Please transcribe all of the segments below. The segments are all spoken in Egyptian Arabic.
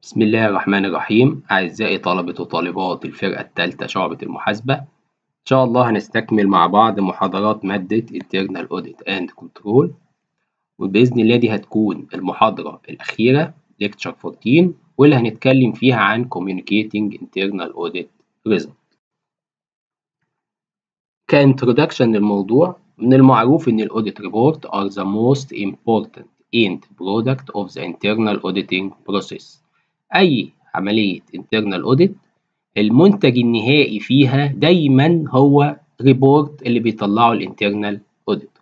بسم الله الرحمن الرحيم أعزائي طلبة وطالبات الفرقة الثالثة شعبة المحاسبة إن شاء الله هنستكمل مع بعض محاضرات مادة Internal Audit and Control وبإذن الله دي هتكون المحاضرة الأخيرة Lecture 14 واللي هنتكلم فيها عن Communicating Internal Audit Result كإنترودكشن للموضوع من المعروف إن الأوديت ريبورت are the most important end product of the internal auditing process أي عملية internal audit المنتج النهائي فيها دايما هو ريبورت اللي بيطلعه الانترنال auditor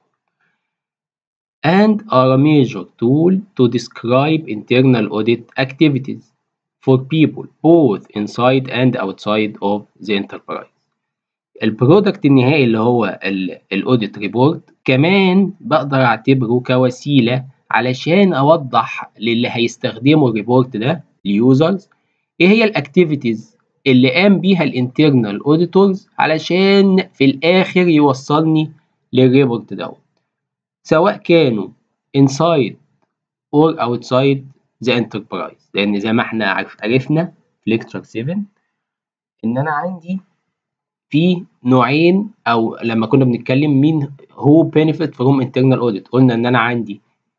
and are a major tool to describe internal audit activities for people both inside and outside of the enterprise البرودكت النهائي اللي هو الاوديت ريبورت كمان بقدر اعتبره كوسيله علشان اوضح للي هيستخدموا الريبورت ده اليوزرز ايه هي الاكتيفيتيز اللي قام بيها الانترنال اوديتورز علشان في الاخر يوصلني للريبورت دوت سواء كانوا inside or outside the enterprise لان زي ما احنا عرفنا في ليكتشر 7 ان انا عندي في نوعين او لما كنا بنتكلم مين هو benefit from internal audit قلنا ان انا عندي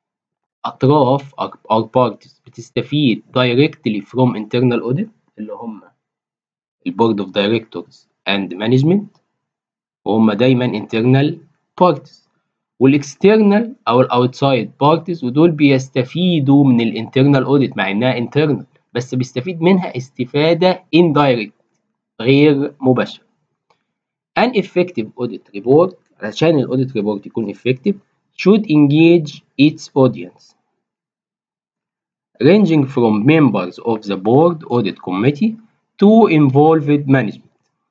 اطراف او parties بتستفيد directly from internal audit اللي هم البورد اوف دايركتورز اند مانجمنت وهم دايما internal parties والاكسترنال او الاوتسايد بارتيز ودول بيستفيدوا من الانترنال اوديت مع انها انترنال بس بيستفيد منها استفاده indirect غير مباشره an effective audit report علشان الاوديت ريبورت يكون effective should engage its audience ranging from members of the board audit committee to involved management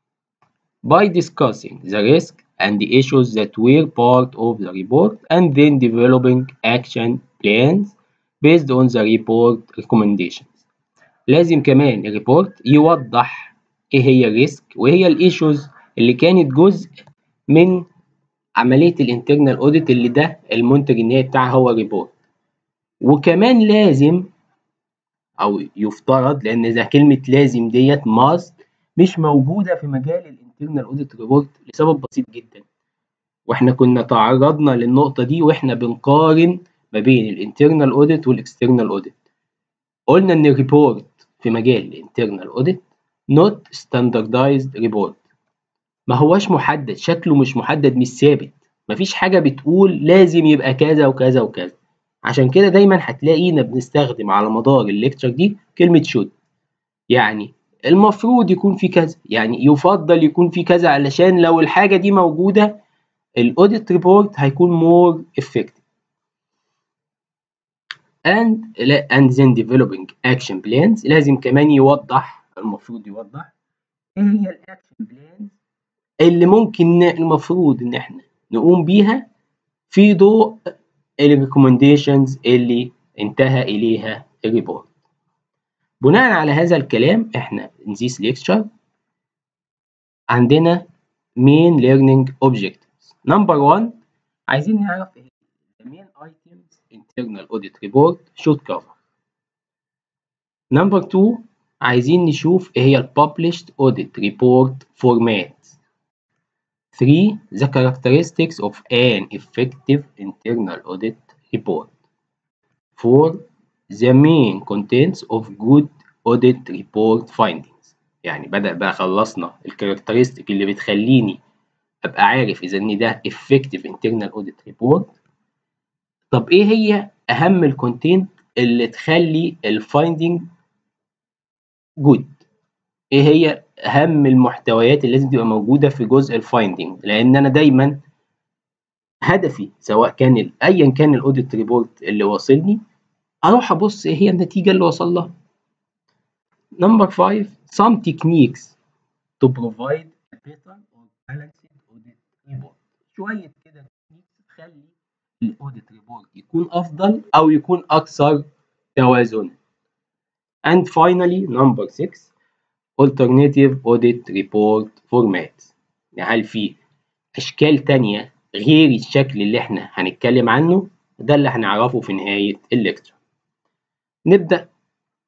by discussing the risk and the issues that were part of the report and then developing action plans based on the report recommendations لازم كمان الريبورت يوضح ايه هي الريسك وايه هي الايشوز اللي كانت جزء من عملية الانترنال اوديت اللي ده المنتج النهائي بتاعها هو ريبورت وكمان لازم او يفترض لان ده كلمة لازم ديت must مش موجودة في مجال الانترنال اوديت ريبورت لسبب بسيط جدا واحنا كنا تعرضنا للنقطة دي واحنا بنقارن ما بين الانترنال اوديت والاكسترنال اوديت قلنا ان الريبورت في مجال الانترنال اوديت not standardized report ما هواش محدد شكله مش محدد مش ثابت مفيش حاجة بتقول لازم يبقى كذا وكذا وكذا عشان كده دايما هتلاقينا بنستخدم على مدار الليكتشر دي كلمة should يعني المفروض يكون في كذا يعني يفضل يكون في كذا علشان لو الحاجة دي موجودة الاوديت ريبورت هيكون more effective and and then developing action plans لازم كمان يوضح المفروض يوضح ايه هي الاكشن بلانز اللي ممكن المفروض ان احنا نقوم بيها في ضوء الريكومنديشنز اللي انتهى اليها الريبورت بناء على هذا الكلام احنا in this lecture عندنا main learning objectives number one عايزين نعرف the main items internal audit report should cover number two عايزين نشوف ايه هي ال published audit report format 3. The characteristics of an effective internal audit report. 4. The main contents of good audit report findings. يعني بدأ بقى خلصنا الكاركترستيك اللي بتخليني أبقى عارف إذا إن ده effective internal audit report. طب إيه هي أهم الكونتنت اللي تخلي الفايندنج good؟ إيه هي اهم المحتويات اللي لازم تبقى موجوده في جزء الفايندنج لان انا دايما هدفي سواء كان ايا كان الاوديت ريبورت اللي واصلني اروح ابص ايه هي النتيجه اللي وصل لها نمبر 5 some techniques to provide a better or balanced audit report شويه كده تخلي الاوديت ريبورت يكون افضل او يكون اكثر توازنا and finally number 6 alternative audit report format يعني هل في أشكال تانية غير الشكل اللي احنا هنتكلم عنه ده اللي هنعرفه في نهاية الليكتشر نبدأ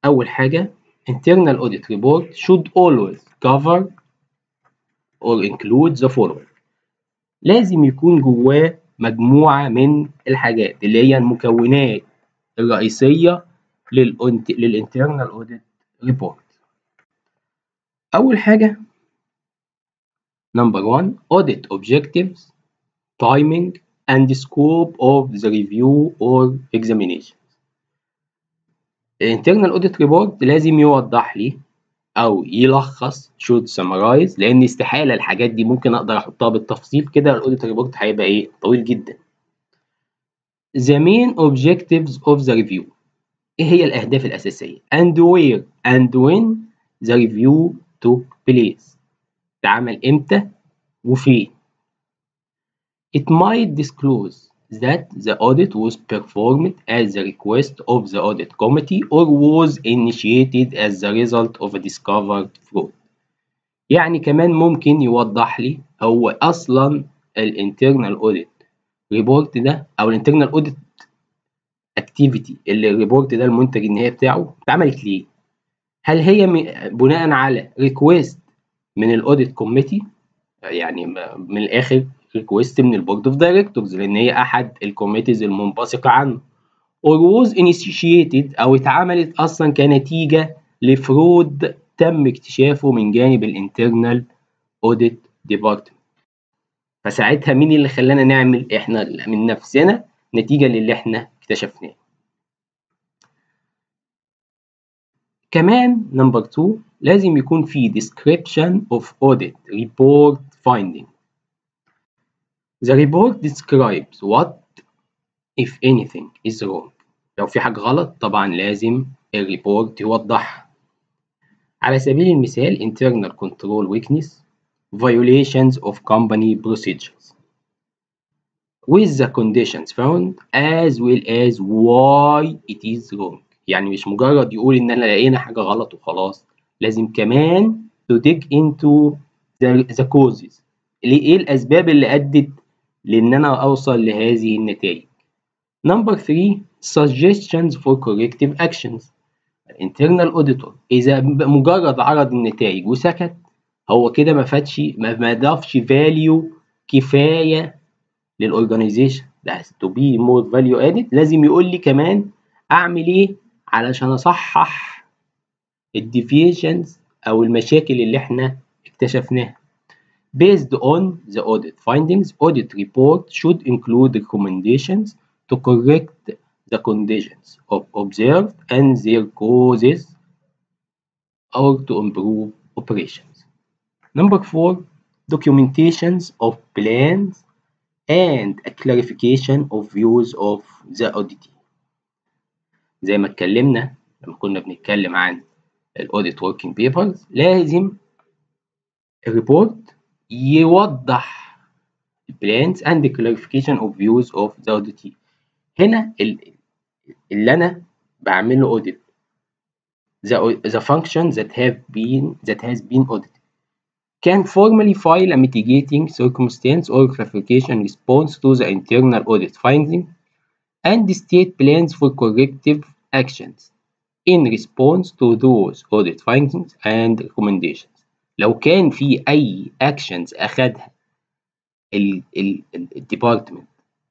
أول حاجة internal audit report should always cover or include the following لازم يكون جواه مجموعة من الحاجات اللي هي المكونات الرئيسية للانترنال اوديت ريبورت أول حاجة number one audit objectives timing and scope of the review or examination الانترنال اوديت ريبورت لازم يوضح لي او يلخص should summarize لان استحاله الحاجات دي ممكن اقدر احطها بالتفصيل كده الاوديت ريبورت هيبقى ايه طويل جدا the main objectives of the review ايه هي الاهداف الاساسيه and where and when the review took place اتعمل امتى وفين it might disclose that the audit was performed at the request of the audit committee or was initiated as the result of a discovered fraud. يعني كمان ممكن يوضح لي هو اصلا الانترنال اوديت ريبورت ده او الانترنال اوديت اكتيفيتي اللي الريبورت ده المنتج النهائي بتاعه اتعملت ليه؟ هل هي بناء على ريكويست من الاوديت كوميتي يعني من الاخر ريكويست من البورد اوف دايركتورز لان هي احد الكوميتيز المنبثقه عنه or was initiated او اتعملت اصلا كنتيجه لفرود تم اكتشافه من جانب الانترنال اوديت ديبارتمنت فساعتها مين اللي خلانا نعمل احنا من نفسنا نتيجه للي احنا اكتشفناه كمان نمبر 2 لازم يكون في description of audit report finding The report describes what if anything is wrong لو في حاجة غلط طبعا لازم الريبورت يوضحها على سبيل المثال internal control weakness violations of company procedures with the conditions found as well as why it is wrong يعني مش مجرد يقول ان انا لقينا حاجة غلط وخلاص لازم كمان to dig into the, the causes ايه الاسباب اللي ادت لان انا اوصل لهذه النتائج number 3 suggestions for corrective actions internal auditor اذا مجرد عرض النتائج وسكت هو كده ما فادش ما ضافش فاليو كفايه للاورجنايزيشن ده to be more value added لازم يقول لي كمان اعمل ايه علشان اصحح الديفيشنز او المشاكل اللي احنا اكتشفناها Based on the audit findings, audit report should include recommendations to correct the conditions of observed and their causes or to improve operations. Number four, documentations of plans and a clarification of views of the auditee. زي ما اتكلمنا لما كنا بنتكلم عن الاوديت working papers لازم الريبورت يوضح plans and the clarification of views of the auditee هنا اللي انا بعمله audit the, the function that have been that has been audited can formally file a mitigating circumstance or clarification response to the internal audit finding and state plans for corrective actions in response to those audit findings and recommendations لو كان في اي actions اخدها الديبارتمنت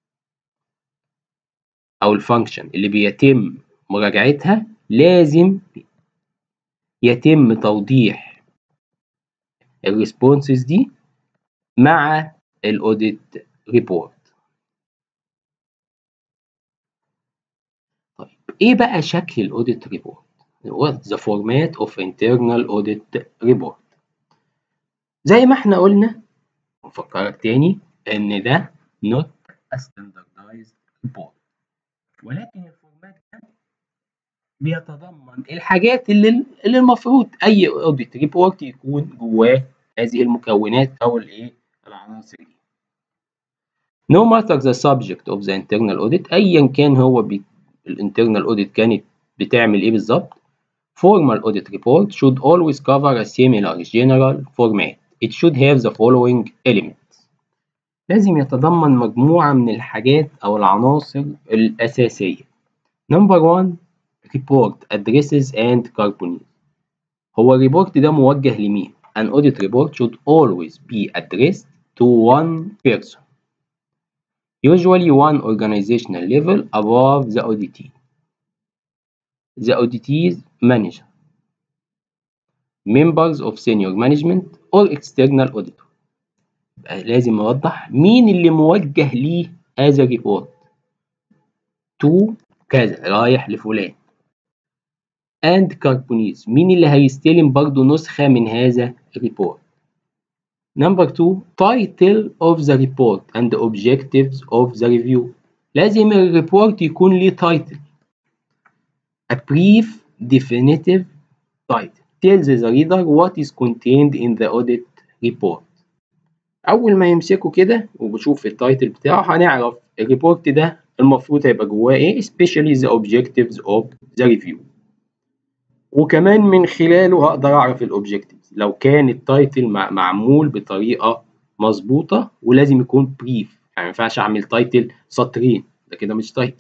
او الفانكشن اللي بيتم مراجعتها لازم يتم توضيح الريسبونسز دي مع الاوديت ريبورت طيب ايه بقى شكل الاوديت ريبورت What's the format of internal audit report زي ما احنا قلنا نفكرك تاني ان ده not a standardized report ولكن الفورمات ده بيتضمن الحاجات اللي, اللي المفروض اي اوديت ريبورت يكون جواه هذه المكونات او الايه العناصر دي No matter the subject of the internal audit ايا كان هو بي الانترنال audit كانت بتعمل ايه بالظبط formal audit report should always cover a similar general format it should have the following elements لازم يتضمن مجموعة من الحاجات أو العناصر الأساسية Number one report addresses and companies هو الريبورت ده موجه لمين an audit report should always be addressed to one person usually one organizational level above the auditee the auditee's manager members of senior management or external auditor لازم اوضح مين اللي موجه ليه as a report to كذا رايح لفلان and companies مين اللي هيستلم برضو نسخة من هذا الريبورت Number two, title of the report and the objectives of the review. لازم الريبورت يكون ليه title. A brief, definitive title tells the reader what is contained in the audit report. أول ما يمسكه كده وبشوف التايتل بتاعه هنعرف الريبورت ده المفروض هيبقى جواه إيه especially the objectives of the review. وكمان من خلاله هقدر أعرف الأوبجكتيفز لو كان التايتل معمول بطريقة مظبوطة ولازم يكون بريف يعني ما ينفعش أعمل تايتل سطرين ده كده مش تايتل.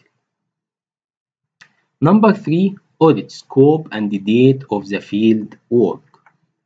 Number 3 audit scope and the date of the field work.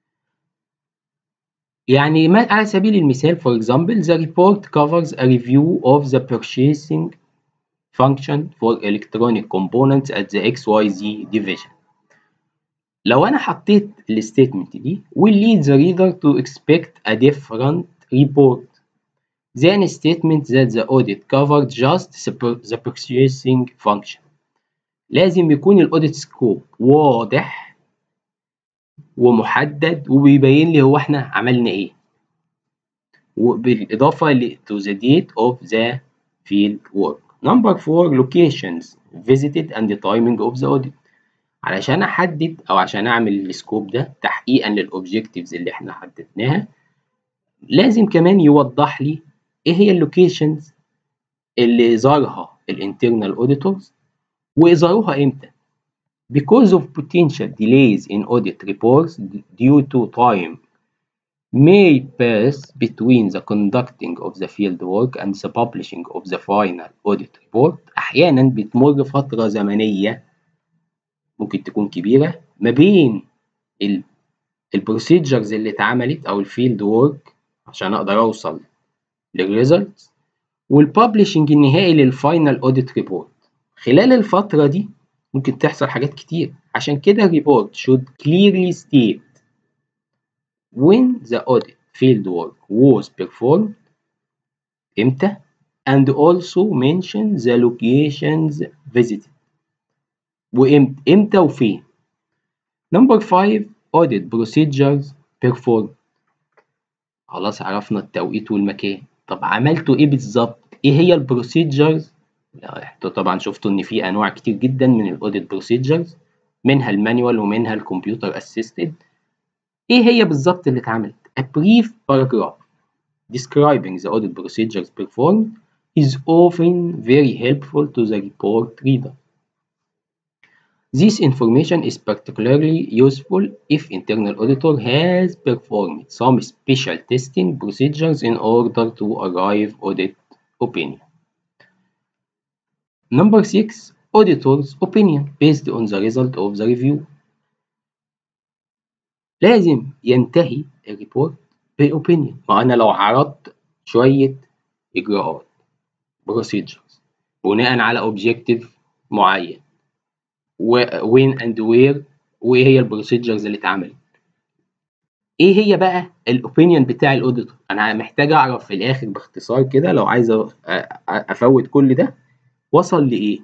يعني ما على سبيل المثال for example the report covers a review of the purchasing function for electronic components at the XYZ division. لو أنا حطيت الستيتمنت دي will lead the reader to expect a different report than a statement that the audit covered just the purchasing function. لازم يكون الاوديت سكوب واضح ومحدد وبيبين لي هو احنا عملنا ايه وبالاضافه ل to the date of the field work number four locations visited and the timing of the audit علشان احدد او عشان اعمل السكوب ده تحقيقا للاوبجكتيفز اللي احنا حددناها لازم كمان يوضح لي ايه هي اللوكيشنز اللي زارها الانترنال اوديتورز وإظهارها إمتى؟ Because of potential delays in audit reports due to time may pass between the conducting of the field work and the publishing of the final audit report أحيانا بتمر فترة زمنية ممكن تكون كبيرة ما بين البروسيجرز اللي اتعملت أو الفيلد وورك عشان أقدر أوصل للريزلتس والببلشنج النهائي للفاينل اوديت ريبورت خلال الفترة دي ممكن تحصل حاجات كتير عشان كده report should clearly state when the audit field work was performed امتى and also mention the locations visited وامتى امتى وفين number 5 audit procedures performed خلاص عرفنا التوقيت والمكان طب عملتوا ايه بالظبط ايه هي البروسيجرز انتوا طبعا شفتوا ان في انواع كتير جدا من الاوديت بروسيجرز منها المانيوال ومنها الكمبيوتر اسيستد ايه هي بالظبط اللي اتعملت a brief paragraph describing the audit procedures performed is often very helpful to the report reader This information is particularly useful if internal auditor has performed some special testing procedures in order to arrive audit opinion. Number six, auditor's opinion based on the result of the review. لازم ينتهي الريبورت بopinion ما أنا لو عرضت شوية إجراءات procedures بناء على objective معين وين اند وير وايه هي البروسيجرز اللي اتعملت ايه هي بقى الاوبينيون بتاع الاوديتور انا محتاج اعرف في الاخر باختصار كده لو عايز افوت كل ده وصل لايه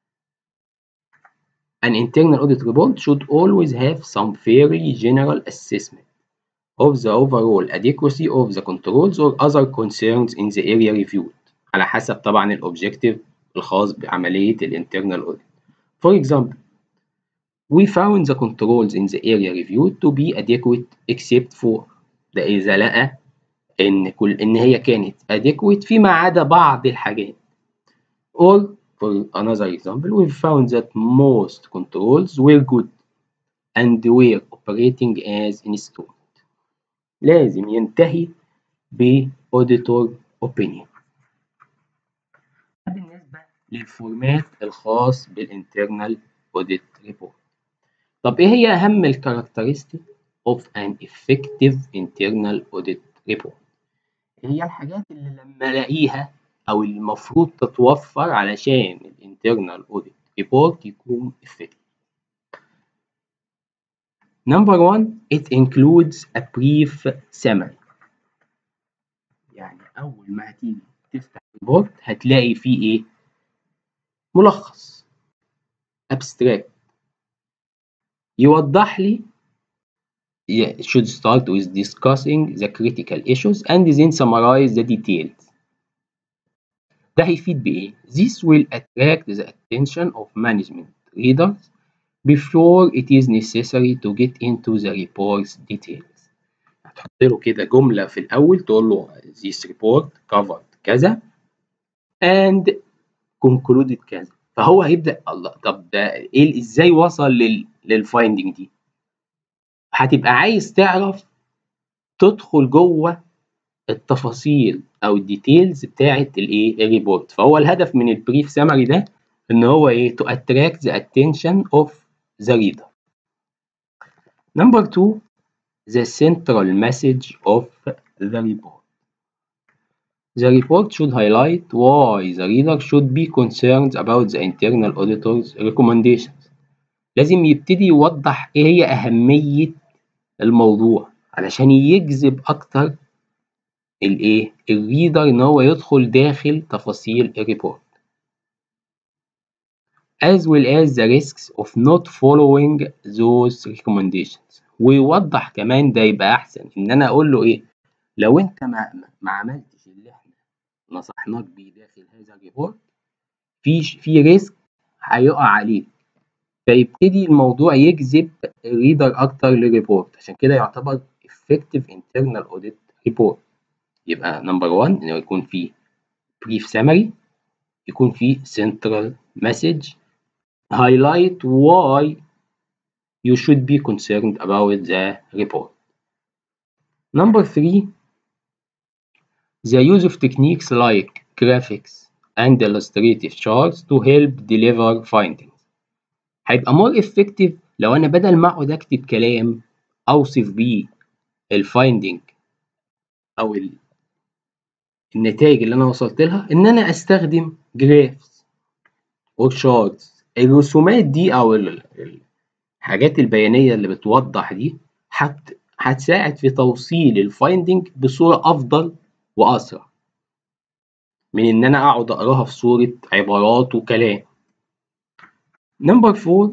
An internal audit report should always have some very general assessment of the overall adequacy of the controls or other concerns in the area reviewed على حسب طبعا الاوبجيكتيف الخاص بعملية الانترنال audit For example, we found the controls in the area reviewed to be adequate except for ده إذا لقى إن كل إن هي كانت adequate فيما عدا بعض الحاجات. Or for another example, we found that most controls were good and were operating as installed. لازم ينتهي ب auditor opinion. بالنسبة للفورمات الخاص بالانترنال اوديت report طب ايه هي اهم الكاركترستيك of an effective internal audit report هي الحاجات اللي لما الاقيها او اللي المفروض تتوفر علشان الانترنال اوديت ريبورت يكون effective Number one, it includes a brief summary. يعني أول ما هتيجي تفتح ريبورت هتلاقي فيه إيه؟ ملخص abstract يوضح لي yeah, should start with discussing the critical issues and then summarize the details. ده هيفيد بإيه؟ This will attract the attention of management readers before it is necessary to get into the report's details. هتحط له كده جملة في الأول تقول له this report covered كذا and concluded كذا فهو هيبدأ الله طب ده إيه إزاي وصل لل للفايندنج دي؟ هتبقى عايز تعرف تدخل جوه التفاصيل او الديتيلز بتاعت الايه الريبورت فهو الهدف من البريف سمري ده ان هو ايه to attract the attention of the reader number two the central message of the report the report should highlight why the reader should be concerned about the internal auditor's recommendations لازم يبتدي يوضح ايه هي اهمية الموضوع علشان يجذب اكتر الايه الريدر ان هو يدخل داخل تفاصيل الريبورت as well as the risks of not following those recommendations ويوضح كمان ده يبقى احسن ان انا اقول له ايه لو انت ما, ما عملتش اللي احنا نصحناك بيه داخل هذا الريبورت في في ريسك هيقع عليك فيبتدي الموضوع يجذب الريدر اكتر للريبورت عشان كده يعتبر effective internal audit report يبقى نمبر 1 انه يكون فيه brief summary يكون فيه central message highlight why you should be concerned about the report number 3 the use of techniques like graphics and illustrative charts to help deliver findings هيبقى more effective لو انا بدل ما اقعد اكتب كلام اوصف بيه الفايندنج او ال النتائج اللي انا وصلت لها ان انا استخدم جرافس وشارتس الرسومات دي او الحاجات البيانيه اللي بتوضح دي هت هتساعد في توصيل الفايندنج بصوره افضل واسرع من ان انا اقعد اقراها في صوره عبارات وكلام نمبر 4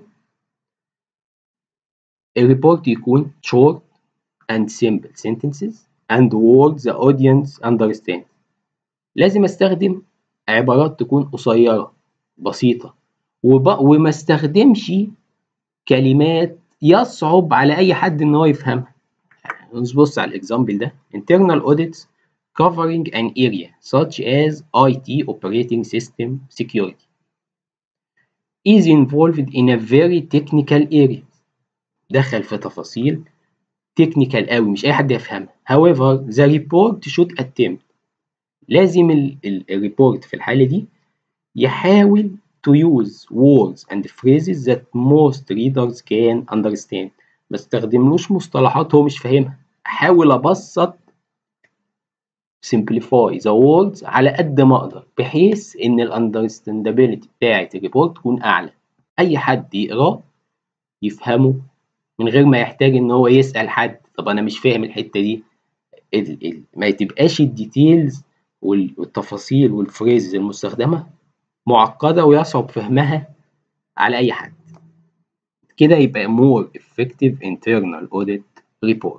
الريبورت يكون short and simple sentences and words the audience understands لازم استخدم عبارات تكون قصيرة بسيطة وب... وما استخدمش كلمات يصعب على أي حد إن هو يفهمها نبص على الإكزامبل ده internal audits covering an area such as IT operating system security is involved in a very technical area دخل في تفاصيل تكنيكال قوي مش اي حد يفهمها however the report should attempt لازم الريبورت في الحالة دي يحاول to use words and phrases that most readers can understand ما استخدملوش مصطلحات هو مش فاهمها احاول ابسط simplify the words على قد ما اقدر بحيث ان الاندرستاندابيلتي بتاعة الريبورت تكون اعلى اي حد يقراه يفهمه من غير ما يحتاج ان هو يسأل حد طب انا مش فاهم الحتة دي ال ال ما تبقاش الديتيلز والتفاصيل والفريز المستخدمة معقدة ويصعب فهمها على أي حد كده يبقى more effective internal audit report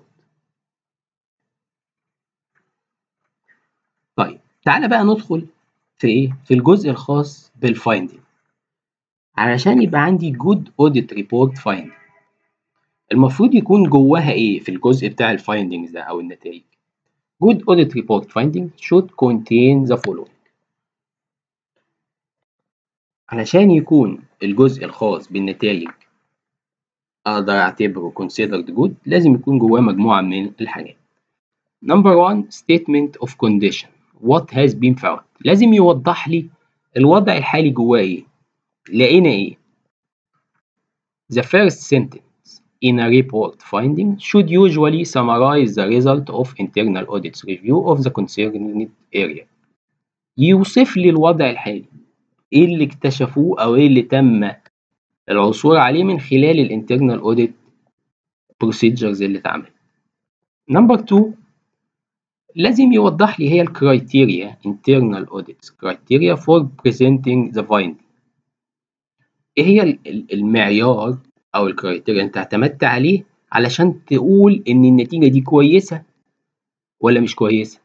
طيب تعالى بقى ندخل في ايه في الجزء الخاص بالفايندنج علشان يبقى عندي good audit report finding المفروض يكون جواها ايه في الجزء بتاع الفايندنجز ده او النتائج good audit report finding should contain the following علشان يكون الجزء الخاص بالنتائج اقدر اعتبره considered good لازم يكون جواه مجموعة من الحاجات number one statement of condition what has been found لازم يوضح لي الوضع الحالي جواه ايه لقينا ايه The first sentence in a report finding should usually summarize the result of internal audit's review of the concerned area. يوصف لي الوضع الحالي ايه اللي اكتشفوه او ايه اللي تم العثور عليه من خلال الانترنال اوديت بروسيجرز اللي اتعمل نمبر 2 لازم يوضح لي هي الكرايتيريا internal audits criteria for presenting the finding ايه هي المعيار او الكرايتيريا انت اعتمدت عليه علشان تقول ان النتيجة دي كويسة ولا مش كويسة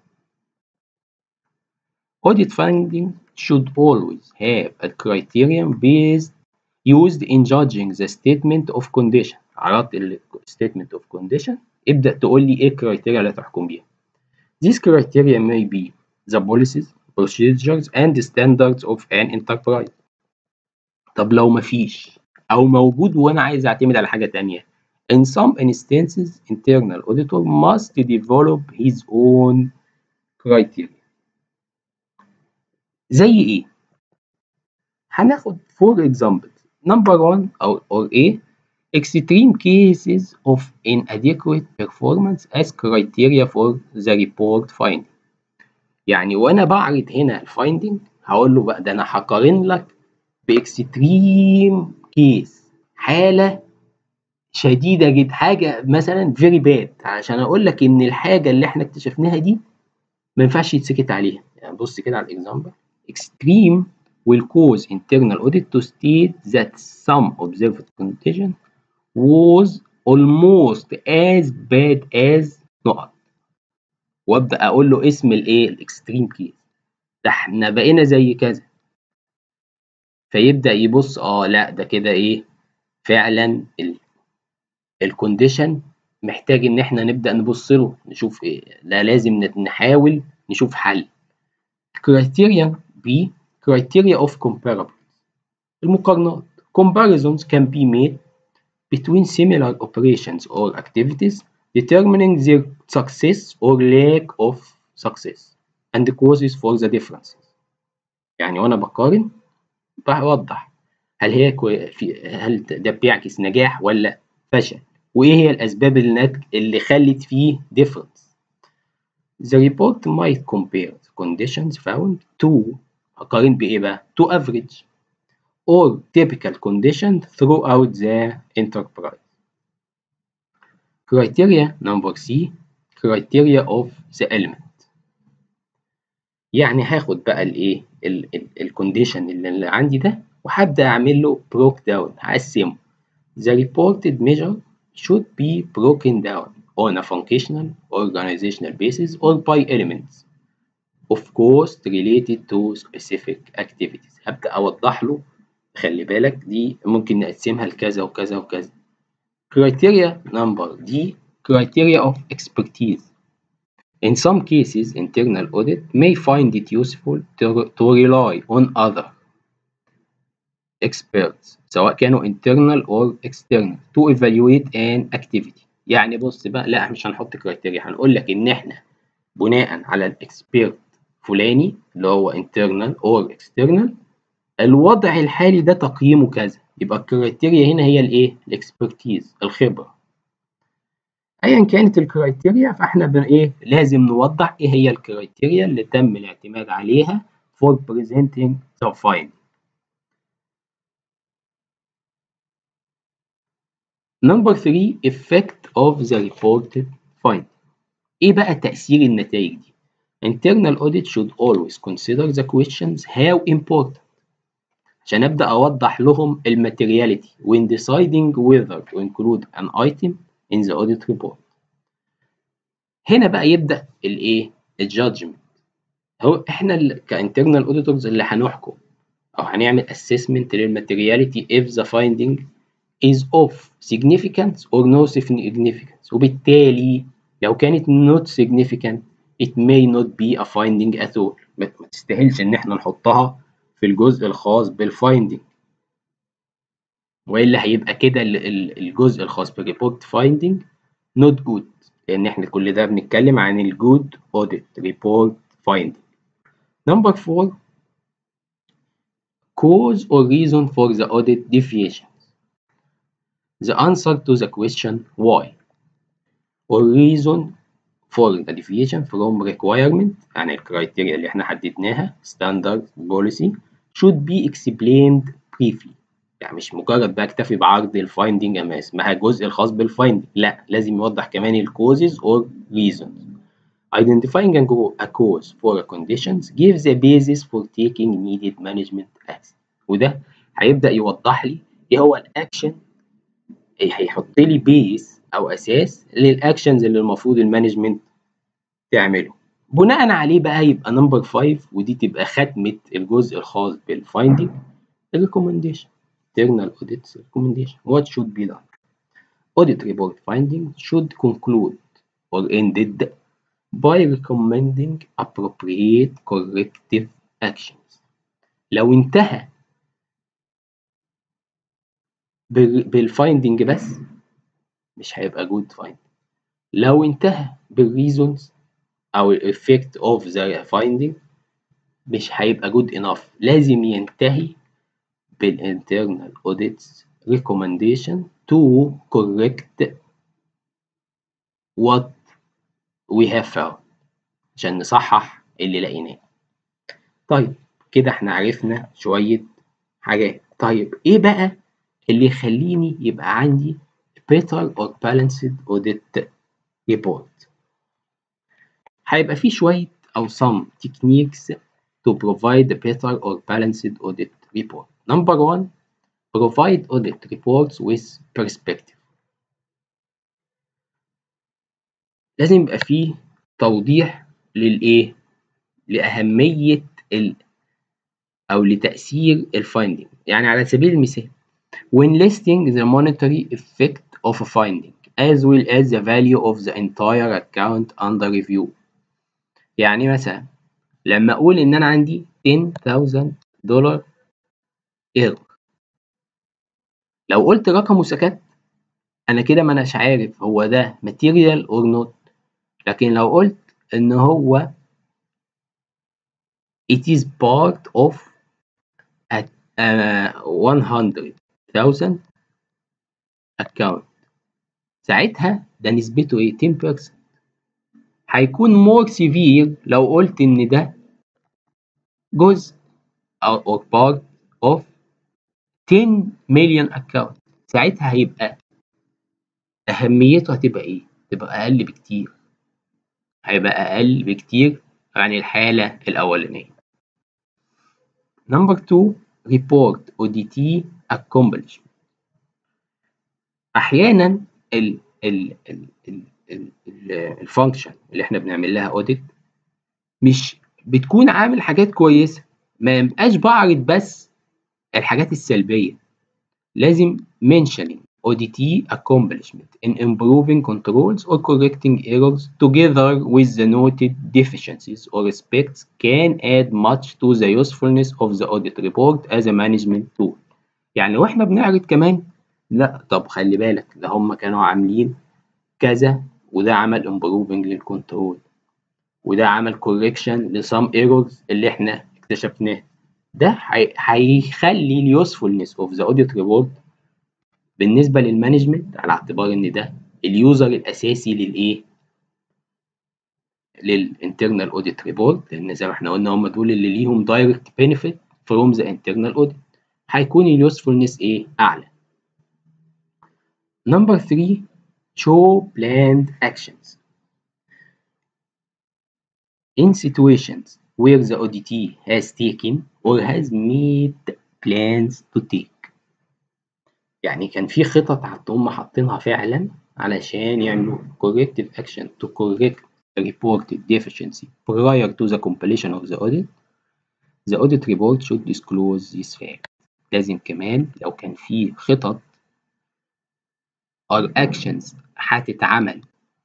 audit finding should always have a criterion based used in judging the statement of condition عرضت ال statement of condition ابدأ تقول لي ايه الكرايتيريا اللي تحكم بيها These criteria may be the policies, procedures and standards of an enterprise. طب لو مفيش أو موجود وأنا عايز أعتمد على حاجة تانية. In some instances, internal auditor must develop his own criteria. زي إيه؟ هناخد for example number one أو or A extreme cases of inadequate performance as criteria for the report finding يعني وانا بعرض هنا الفايندنج هقول له بقى ده انا هقارن لك باكستريم كيس حاله شديده جدا حاجه مثلا فيري باد عشان اقول لك ان الحاجه اللي احنا اكتشفناها دي ما ينفعش يتسكت عليها يعني بص كده على الاكزامبل extreme will cause internal audit to state that some observed condition was almost as bad as نقط وابدا اقول له اسم الايه الاكستريم كيس ده احنا بقينا زي كذا فيبدا يبص اه لا ده كده ايه فعلا الكونديشن محتاج ان احنا نبدا نبص له نشوف ايه لا لازم نحاول نشوف حل كرايتيريا بي criteria of comparables المقارنات comparisons can be made between similar operations or activities determining their success or lack of success and the causes for the differences يعني وانا بقارن بوضح هل هي في هل ده بيعكس نجاح ولا فشل وايه هي الاسباب اللي اللي خلت فيه difference The report might compare the conditions found to أقارن بإيه بقى؟ to average or typical condition throughout the enterprise. Criteria number C criteria of the element يعني هاخد بقى الايه الكونديشن اللي عندي ده وهبدا اعمل له بروك داون هقسمه the reported measure should be broken down on a functional organizational basis or by elements of cost related to specific activities هبدا اوضح له خلي بالك دي ممكن نقسمها لكذا وكذا وكذا criteria number D criteria of expertise In some cases, internal audit may find it useful to, to rely on other experts سواء كانوا internal or external to evaluate an activity يعني بص بقى لا مش هنحط كرايتيريا هنقول لك ان احنا بناء على الاكسبيرت فلاني اللي هو internal or external الوضع الحالي ده تقييمه كذا يبقى الكرايتيريا هنا هي الايه الاكسبرتيز الخبره ايا كانت الكرايتيريا فاحنا بن ايه لازم نوضح ايه هي الكرايتيريا اللي تم الاعتماد عليها for presenting the finding Number 3 effect of the reported finding ايه بقى تأثير النتائج دي internal audit should always consider the questions how important عشان أبدأ أوضح لهم الماتيرياليتي when deciding whether to include an item in the audit report. هنا بقى يبدأ الإيه؟ الجادجمنت. هو إحنا كانترنال auditors اللي هنحكم أو هنعمل assessment للماتيرياليتي if the finding is of significance or no significance وبالتالي لو كانت not significant it may not be a finding at all ما تستاهلش إن إحنا نحطها في الجزء الخاص بالفايندنج والا هيبقى كده الجزء الخاص بالريبورت فايندنج نوت جود لان احنا كل ده بنتكلم عن الجود اوديت ريبورت فايندنج نمبر 4 cause or reason for the audit deviations the answer to the question why or reason for the deviation from requirement يعني الكرايتيريا اللي احنا حددناها standard policy should be explained briefly يعني مش مجرد بقى اكتفي بعرض الفايندنج اما اسمها الجزء الخاص بالفايندنج لا لازم يوضح كمان الكوزز or reasons identifying a cause for a conditions gives a basis for taking needed management action وده هيبدأ يوضح لي ايه هو الاكشن هيحط لي بيس او اساس للاكشنز اللي المفروض المانجمنت تعمله بناء عليه بقى يبقى نمبر 5 ودي تبقى ختمه الجزء الخاص بالفايندنج recommendation internal audit recommendation what should be done audit report finding should conclude or ended by recommending appropriate corrective actions لو انتهى بالفايندنج بس مش هيبقى جود فايند لو انتهى بالريزونز او الافكت اوف ذا فايندنج مش هيبقى جود انف لازم ينتهي بالانترنال audits recommendation to correct what we have found عشان نصحح اللي لقيناه طيب كده احنا عرفنا شوية حاجات طيب ايه بقى اللي يخليني يبقى عندي better or balanced audit report هيبقى في شوية أو some techniques to provide a better or balanced audit report number one provide audit reports with perspective لازم يبقى فيه توضيح للإيه لأهمية ال أو لتأثير الفايندنج يعني على سبيل المثال when listing the monetary effect of a finding as well as the value of the entire account under review يعني مثلا لما اقول ان انا عندي 10000 دولار ايرور لو قلت رقم وسكت انا كده ما اناش عارف هو ده material or not لكن لو قلت ان هو it is part of a, uh, 100,000 account ساعتها ده نسبته ايه 10% هيكون more severe لو قلت ان ده جزء او or part of 10 million account ساعتها هيبقى اهميته هتبقى ايه تبقى اقل بكتير هيبقى اقل بكتير عن الحالة الاولانية number 2 report ODT accomplishment احيانا ال ال ال ال الفانكشن اللي احنا بنعمل لها اوديت مش بتكون عامل حاجات كويسه ما يبقاش بعرض بس الحاجات السلبيه لازم mentioning ODT accomplishment in improving controls or correcting errors together with the noted deficiencies or aspects can add much to the usefulness of the audit report as a management tool يعني واحنا بنعرض كمان لا طب خلي بالك ده هم كانوا عاملين كذا وده عمل improving للكنترول وده عمل correction لسام ايرورز اللي احنا اكتشفناه ده هيخلي اليوسفولنس اوف ذا اوديت ريبورت بالنسبه للمانجمنت على اعتبار ان ده اليوزر الاساسي للايه للانترنال اوديت ريبورت لان زي ما احنا قلنا هم دول اللي ليهم دايركت بينفيت فروم ذا انترنال اوديت هيكون اليوسفولنس ايه اعلى نمبر 3 show planned actions in situations where the auditee has taken or has made plans to take يعني كان في خطط هم حاطينها فعلا علشان يعملوا corrective action to correct the reported deficiency prior to the completion of the audit the audit report should disclose this fact لازم كمان لو كان في خطط or actions هتتعمل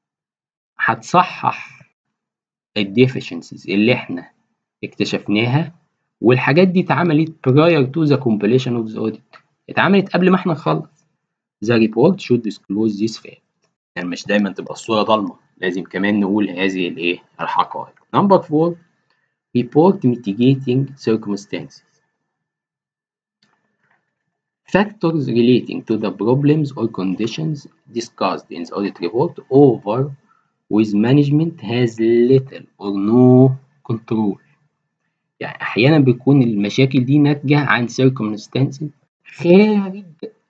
هتصحح الديفيشنسيز اللي احنا اكتشفناها والحاجات دي اتعملت prior to the completion of the audit اتعملت قبل ما احنا نخلص the report should disclose this fact يعني مش دايما تبقى الصورة ضلمة لازم كمان نقول هذه الايه الحقائق number four report mitigating circumstances factors relating to the problems or conditions discussed in the audit report over with management has little or no control يعني أحيانا بيكون المشاكل دي ناتجة عن circumstances خارج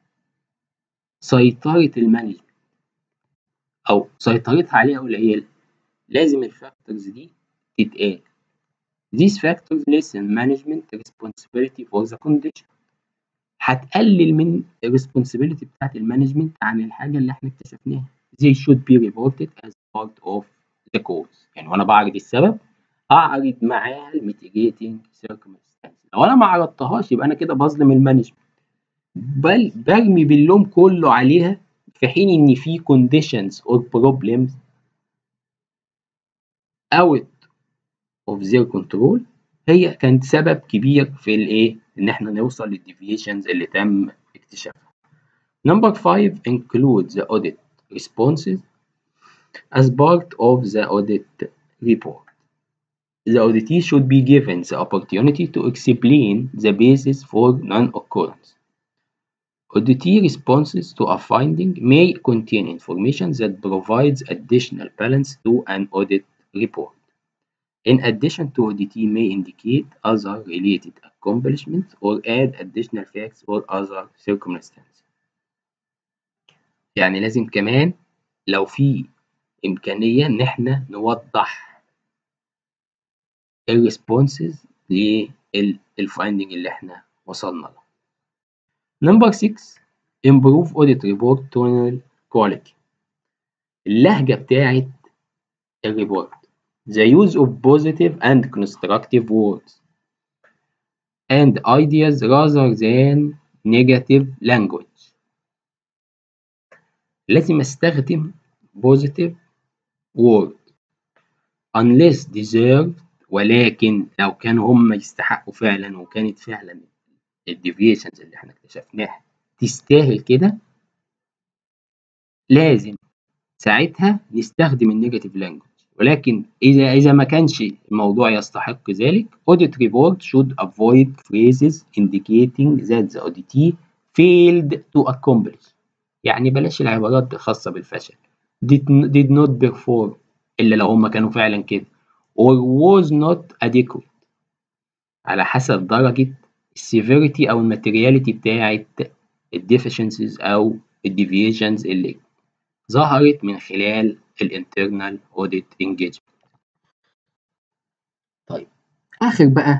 سيطرة المانجمنت أو سيطرتها عليها قليلة لازم الفاكتورز دي تتقال These factors lessen management responsibility for the condition هتقلل من الريسبونسبيلتي بتاعت المانجمنت عن الحاجة اللي احنا اكتشفناها They should be reported as part of the cause يعني وانا بعرض السبب اعرض معاها الميتيجيتنج circumstances لو انا ما عرضتهاش يبقى انا كده بظلم المانجمنت بل برمي باللوم كله عليها في حين ان في conditions or problems out of their control هي كانت سبب كبير في الايه ان احنا نوصل للديفيشنز اللي تم اكتشافها number 5 include the audit responses as part of the audit report the auditee should be given the opportunity to explain the basis for non-occurrence auditee responses to a finding may contain information that provides additional balance to an audit report In addition to auditee may indicate other related accomplishments or add additional facts or other circumstances. يعني لازم كمان لو في إمكانية إن إحنا نوضح الريسبونسز للفايندنج اللي إحنا وصلنا له. Number 6 improve audit report tonal quality. اللهجة بتاعت الريبورت the use of positive and constructive words and ideas rather than negative language لازم استخدم positive word unless deserved ولكن لو كانوا هم يستحقوا فعلا وكانت فعلا الديفيشنز اللي احنا اكتشفناها تستاهل كده لازم ساعتها نستخدم النيجاتيف لانجوج ولكن إذا إذا ما كانش الموضوع يستحق ذلك audit report should avoid phrases indicating that the auditee failed to accomplish يعني بلاش العبارات الخاصة بالفشل did, did not perform إلا لو هم كانوا فعلا كده or was not adequate على حسب درجة السيفيريتي أو الماتيرياليتي بتاعت الديفيشنسيز أو الديفيشنز اللي ظهرت من خلال الانترنال اوديت انجيجمنت طيب اخر بقى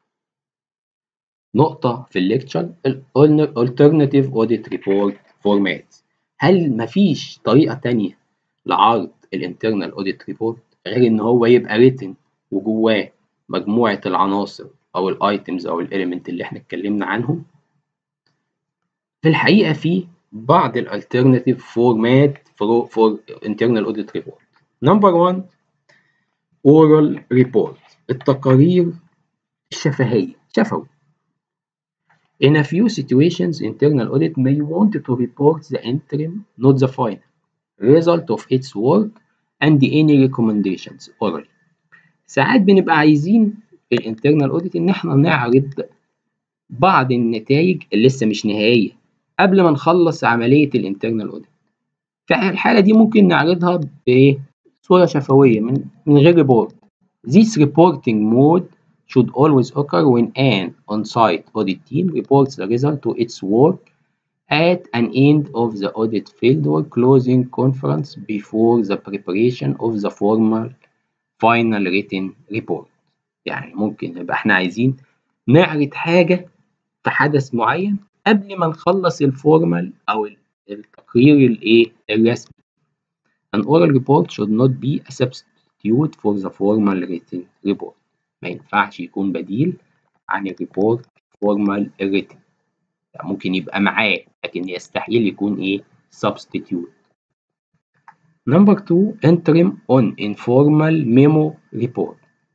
نقطة في الليكتشر alternative audit report format هل مفيش طريقة تانية لعرض الانترنال audit report غير ان هو يبقى written وجواه مجموعة العناصر او الايتمز او الاليمنت اللي احنا اتكلمنا عنهم في الحقيقة في بعض الالترناتيف فورمات for internal audit report. Number one oral report التقارير الشفهية شفوي. In a few situations, internal audit may want to report the interim, not the final, result of its work and any recommendations orally. ساعات بنبقى عايزين في الانترنال اوديت ان احنا نعرض بعض النتائج اللي لسه مش نهائيه قبل ما نخلص عمليه الانترنال اوديت في الحاله دي ممكن نعرضها بصوره شفويه من من غير ريبورت This reporting mode should always occur when an on-site audit team reports the result to its work at an end of the audit field or closing conference before the preparation of the formal final written report. يعني ممكن يبقى احنا عايزين نعرض حاجة في حدث معين قبل ما نخلص الفورمال أو التقرير الإيه الرسمي. An oral report should not be a substitute for the formal written report. ما ينفعش يكون بديل عن الريبورت فورمال written. يعني ممكن يبقى معاه لكن يستحيل يكون إيه substitute. Number two, interim on informal memo report.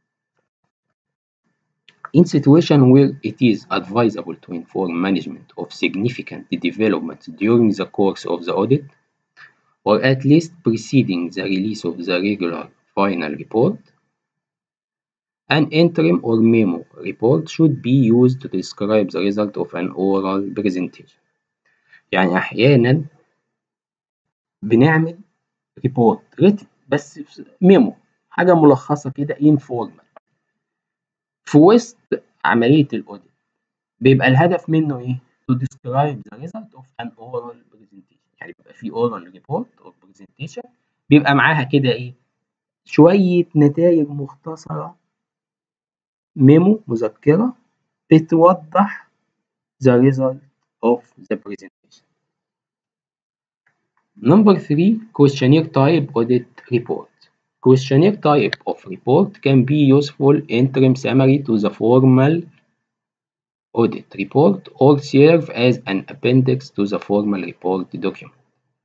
In situation where it is advisable to inform management of significant developments during the course of the audit, or at least preceding the release of the regular final report, an interim or memo report should be used to describe the result of an oral presentation. يعني أحيانا بنعمل ريبورت ريتم بس ميمو حاجة ملخصة كده انفورمال في وسط عملية الأوديت بيبقى الهدف منه إيه؟ to describe the result of an oral presentation يعني بيبقى في oral report or presentation بيبقى معاها كده إيه؟ شوية نتائج مختصرة ميمو مذكرة بتوضح the result of the presentation. Number three, questionnaire type audit report. Questionnaire type of report can be useful interim summary to the formal audit report or serve as an appendix to the formal report document.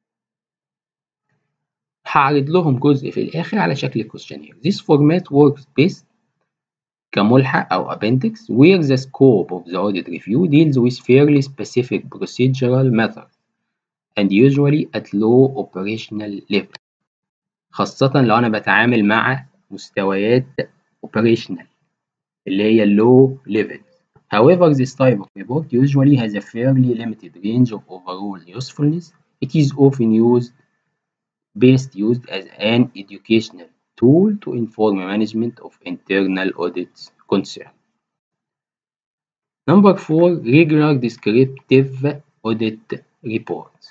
هعرض لهم جزء في الآخر على شكل questionnaire. This format works best كملحق أو appendix where the scope of the audit review deals with fairly specific procedural methods and usually at low operational level خاصة لو أنا بتعامل مع مستويات operational اللي هي low level However, this type of report usually has a fairly limited range of overall usefulness. It is often used best used as an educational tool to inform management of internal audits concern. Number four, regular descriptive audit reports.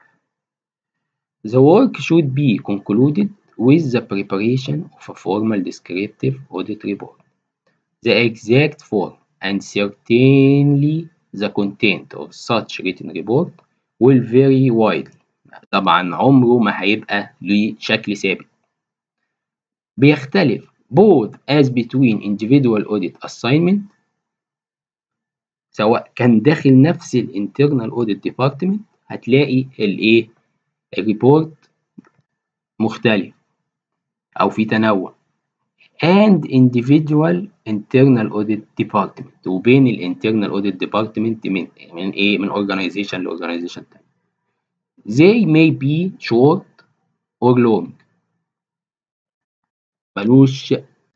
The work should be concluded with the preparation of a formal descriptive audit report. The exact form and certainly the content of such written report will vary widely. طبعا عمره ما هيبقى له شكل ثابت. بيختلف both as between individual audit assignment سواء كان داخل نفس الانترنال audit department هتلاقي الايه الريبورت مختلف او في تنوع and individual internal audit department وبين الانترنال audit department من من ايه من organization ل organization تاني they may be short or long ملوش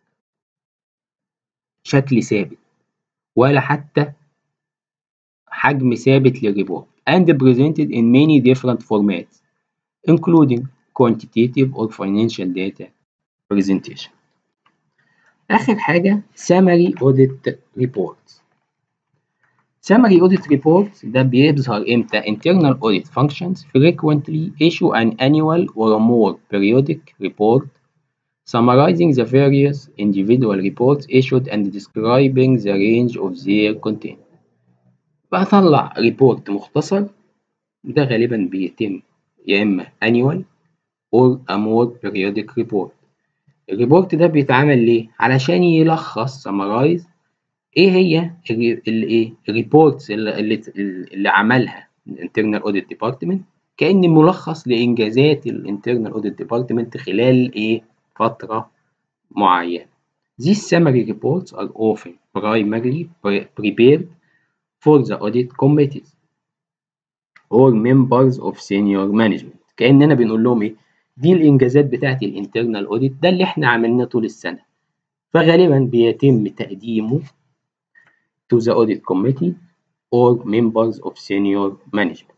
شكل ثابت ولا حتى حجم ثابت للريبورت and presented in many different formats including quantitative or financial data presentation. آخر حاجة summary audit reports. Summary audit reports ده بيظهر إمتى internal audit functions frequently issue an annual or a more periodic report summarizing the various individual reports issued and describing the range of their content. بطلع ريبورت مختصر ده غالبا بيتم يا إما annual or a more periodic report. الريبورت ده بيتعمل ليه؟ علشان يلخص summarize ايه هي الايه الريبورتس اللي, اللي, اللي عملها الانترنال اوديت ديبارتمنت كأن ملخص لإنجازات الانترنال اوديت ديبارتمنت خلال ايه فترة معينة. These summary reports are often primarily prepared for the audit committees or members of senior management كأننا بنقول لهم ايه دي الإنجازات بتاعت الانترنال اوديت ده اللي احنا عملناه طول السنة فغالبا بيتم تقديمه to the audit committee or members of senior management.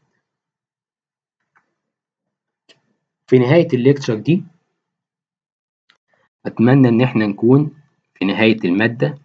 في نهاية الليكتشر دي أتمنى إن إحنا نكون في نهاية المادة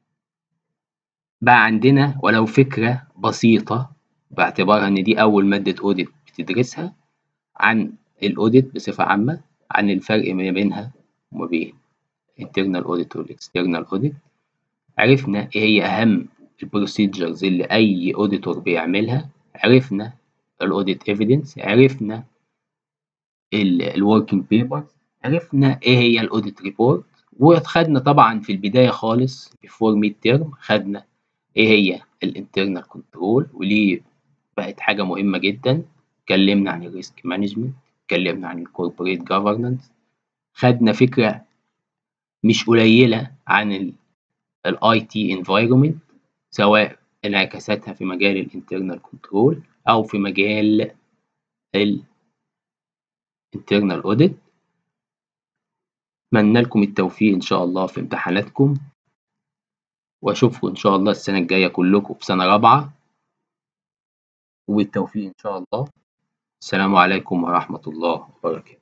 بقى عندنا ولو فكرة بسيطة باعتبارها إن دي أول مادة أوديت بتدرسها عن الأوديت بصفة عامة عن الفرق ما بينها وما بين internal audit والexternal audit عرفنا إيه هي أهم البروسيجرز اللي أي أوديتور بيعملها عرفنا الأوديت إيفيدنس عرفنا الوركينج بيبر عرفنا إيه هي الأوديت ريبورت وخدنا طبعا في البداية خالص بيفور ميد تيرم خدنا إيه هي الانترنال كنترول وليه بقت حاجة مهمة جدا اتكلمنا عن الريسك مانجمنت اتكلمنا عن الكوربريت جفرنس خدنا فكرة مش قليلة عن الاي تي انفايرمنت سواء انعكاساتها في مجال الانترنال كنترول او في مجال الانترنال اوديت اتمنى لكم التوفيق ان شاء الله في امتحاناتكم واشوفكم ان شاء الله السنه الجايه كلكم في سنه رابعه وبالتوفيق إن شاء الله السلام عليكم ورحمة الله وبركاته